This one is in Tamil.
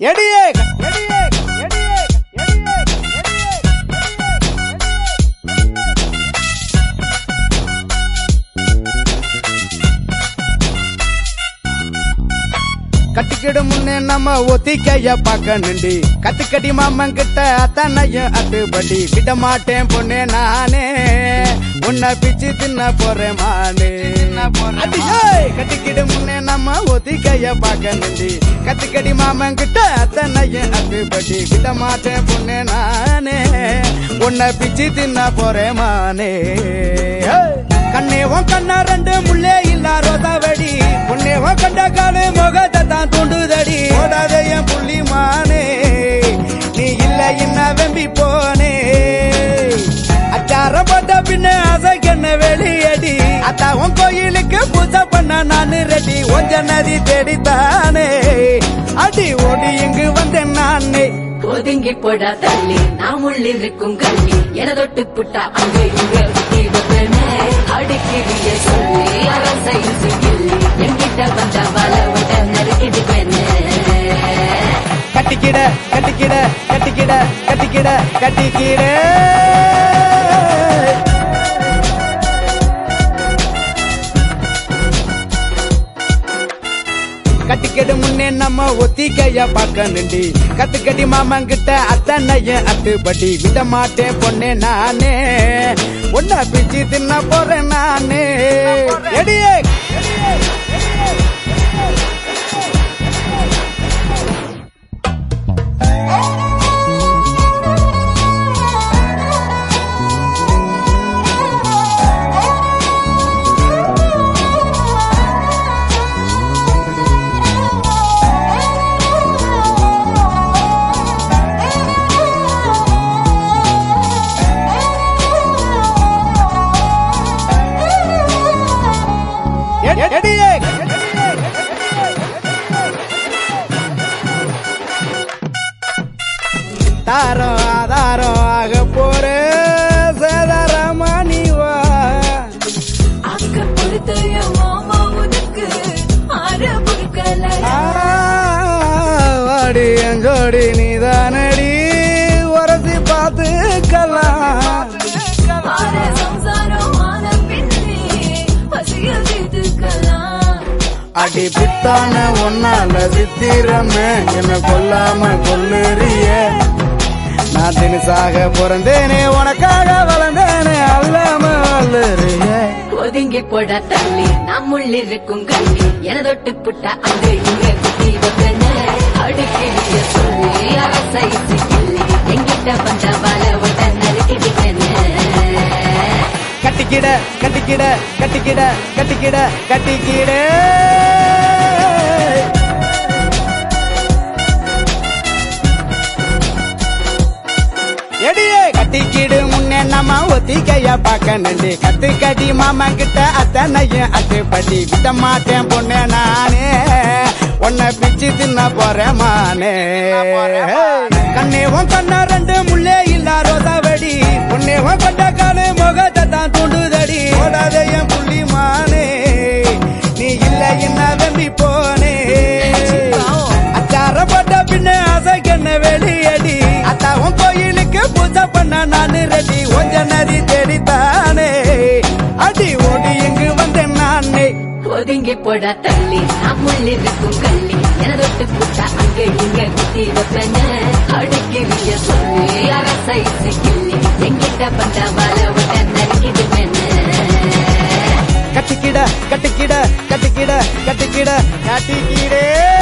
எடியே எடியே எடியே எடியே கட்டிக்கிடு முன்னே நம்ம ஒத்திக்கைய பார்க்க நிண்டி கத்துக்கடி மாமன் கிட்ட அத்தனையும் அத்துப்படி விட மாட்டேன் பொண்ணே நானே உன்னை பிச்சு தின்ன போறேன் மானே அடியே! கட்டிக்கிடு முன்னே நம்ம ஒத்திக்கைய பார்க்க நிண்டி கத்துக்கடி மாமன் கிட்ட அத்தனையும் அத்துப்படி விட மாட்டேன் பொண்ணே நானே உன்னை பிச்சு தின்ன போறேன் மானே ஏய்! கண்ணே உன் கண்ணா ரெண்டு முள்ளே இல்ல ரோதாவடி உன்னே உன் கண்ட காலு முகத்தை தான் தூண்டுதடி ஓடாத என் புள்ளி மானே நீ இல்ல என்ன வெம்பி போனே அச்சார போட்ட பின்ன அசைக்கண்ண வெளியடி அத்தா உன் கோயிலுக்கு பூஜை பண்ண நானு ரெடி ஒஞ்ச நதி தேடித்தானே அடி ஓடி இங்கு வந்தேன் நானே ஒதுங்கி போடா தள்ளி நாம் உள்ளிருக்கும் கள்ளி என தொட்டு புட்டா அங்க இங்க சுத்தி வைப்பேனே. அடிக்கிறிய சொல்லி அரசையில் சிக்கிள்ளி என்கிட்ட வந்த வல விட நறுக்கிடுவேனே கட்டிக்கிட கட்டிக்கிட கட்டிக்கிட கட்டிக்கிட கட்டிக்கிட கட்டிக்கிடு முன்னே நம்ம ஒத்திக்கைய பார்க்க நிண்டி கத்துக்கடி மாமன் கிட்ட அத்தனையும் அத்துப்படி விட மாட்டேன் பொண்ணே நானே ஒன்ன பிச்சு தின்ன போறேன் நானே எடியே எ- எடியே தாரம் ஆதாரம் ஆக போற சேதாரமானி வா அக்க பொறுத்தைய மாமா உனக்கு ஆற பொறுக்கலையா ஆ, வாடி எங்கோடி நீதானடி உரசி பார்த்துக்கலாம் ஆற சம்சாரம் ஆன பின்னே பசியில் தீர்த்துக்கலாம் அடி பித்தான ஒன்னால சித்திரமே என்ன கொல்லாம கொல்லுறிய நான் தினசாக பிறந்தேனே உனக்காக வளர்ந்தேனே அல்லாம வல்லுறிய ஒதுங்கி போட தள்ளி நாம் உள்ளிருக்கும் கள்ளி என தொட்டு புட்டா அங்க இங்க குத்தி வைப்பேனே அடிக்கிறிய சொல்லி அரசை சிக்கிள்ளி என்கிட்ட வந்த வல விட நறுக்கிடுவேனே கட்டிக்கிட கட்டிக்கிட கட்டிக்கிட கட்டிக்கிட கட்டிக்கிட எடியே கட்டிக்கிடு முன்னே நம்ம ஒத்திக்கைய பார்க்க நண்டு கத்து கட்டி மாமா கிட்ட அத்தனையும் அத்துப்படி விட மாட்டேன் பொண்ணே நானே உன்னை பிச்சு தின்ன போறேன் மானே கண்ணே உன் கண்ணா ரெண்டு முள்ளே இல்ல ரோதாவடி உன்னே உன் கொண்ட காலு முகத்தை தான் தூண்டுதடி ஓடாத என் புள்ளி மானே நீ இல்ல என்ன வெம்பி போனே அச்சார போட்ட பின்ன அசைக்கண்ண வெளியடி அத்தா உன் கோயிலுக்கு பூஜை பண்ண நானு ரெடி ஒஞ்ச நதி தேடித்தானே அடி ஓடி இங்கு வந்தேன் நானே ஒதுங்கி போட தள்ளி நாம் உள்ளிருக்கும் கள்ளி என தொட்டு புட்டா அங்க இங்க குத்தி வைப்பேனே அடிக்கிறிய சொல்லி அரசை சிக்கிள்ளி என்கிட்ட வந்த வல விட நறுக்கிடுவேனே கட்டிக்கிட கட்டிக்கிட கட்டிக்கிட கட்டிக்கிட கட்டிக்கிடே